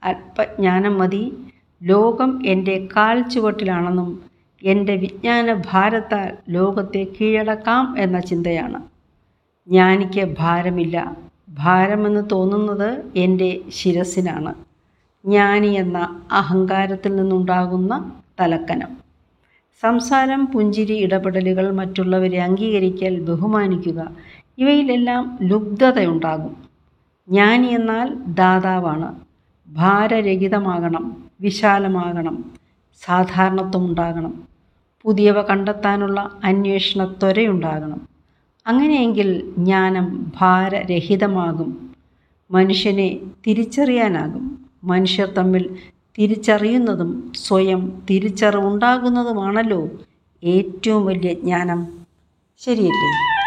അല്പജ്ഞാനം മതി ലോകം എൻ്റെ കാൽ ചുവട്ടിലാണെന്നും എൻ്റെ വിജ്ഞാന ഭാരത്താൽ ലോകത്തെ കീഴടക്കാം എന്ന ചിന്തയാണ് ജ്ഞാനിക്ക് ഭാരമില്ല ഭാരമെന്ന് തോന്നുന്നത് എൻ്റെ ശിരസിനാണ് ജ്ഞാനി എന്ന അഹങ്കാരത്തിൽ നിന്നുണ്ടാകുന്ന തലക്കനം സംസാരം പുഞ്ചിരി ഇടപെടലുകൾ മറ്റുള്ളവരെ അംഗീകരിക്കൽ ബഹുമാനിക്കുക ഇവയിലെല്ലാം ലുബ്ധതയുണ്ടാകും ജ്ഞാനി എന്നാൽ ദാതാവാണ് ഭാരരഹിതമാകണം വിശാലമാകണം സാധാരണത്വം ഉണ്ടാകണം പുതിയവ കണ്ടെത്താനുള്ള അന്വേഷണ ത്വരയുണ്ടാകണം അങ്ങനെയെങ്കിൽ ജ്ഞാനം ഭാരരഹിതമാകും മനുഷ്യനെ തിരിച്ചറിയാനാകും മനുഷ്യർ തമ്മിൽ തിരിച്ചറിയുന്നതും സ്വയം തിരിച്ചറിവുണ്ടാകുന്നതുമാണല്ലോ ഏറ്റവും വലിയ ജ്ഞാനം ശരിയല്ലേ